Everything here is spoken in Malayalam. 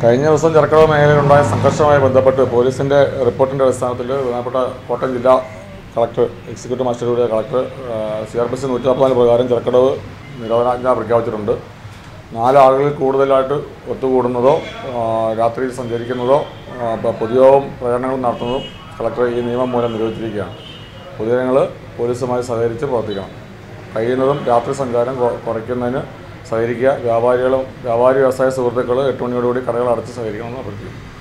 കഴിഞ്ഞ ദിവസം ചെറുക്കടവ് മേഖലയിലുണ്ടായ സംഘർഷവുമായി ബന്ധപ്പെട്ട് പോലീസിൻ്റെ റിപ്പോർട്ടിൻ്റെ അടിസ്ഥാനത്തിൽ ബഹുമാനപ്പെട്ട കോട്ടയം ജില്ലാ collector executive magistrate collector C R P C നൂറ്റി നാൽപ്പത്തിനാല് പ്രകാരം ചെറുക്കടവ് നിരോധനാജ്ഞ പ്രഖ്യാപിച്ചിട്ടുണ്ട് നാലാളുകളിൽ കൂടുതലായിട്ട് ഒത്തുകൂടുന്നതോ ആ, രാത്രിയിൽ സഞ്ചരിക്കുന്നതോ ആ, പ- പൊതുയോഗം പ്രകടനങ്ങൾ നടത്തുന്നതും കളക്ടർ ഈ നിയമം മൂലം നിരോധിച്ചിരിക്കുകയാണ് പൊതുജനങ്ങൾ പോലീസുമായി സഹകരിച്ച് പ്രവർത്തിക്കണം കഴിയുന്നതും രാത്രി സഞ്ചാരം കൊ- കുറയ്ക്കുന്നതിന് സഹകരിക്കുക വ്യാപാരികളും വ്യാപാരി വ്യവസായ സുഹൃത്തുക്കൾ എട്ട് മണിയോടുകൂടി കടകൾ അടച്ച് സഹകരിക്കണമെന്ന് അഭ്യർത്ഥിക്കുന്നു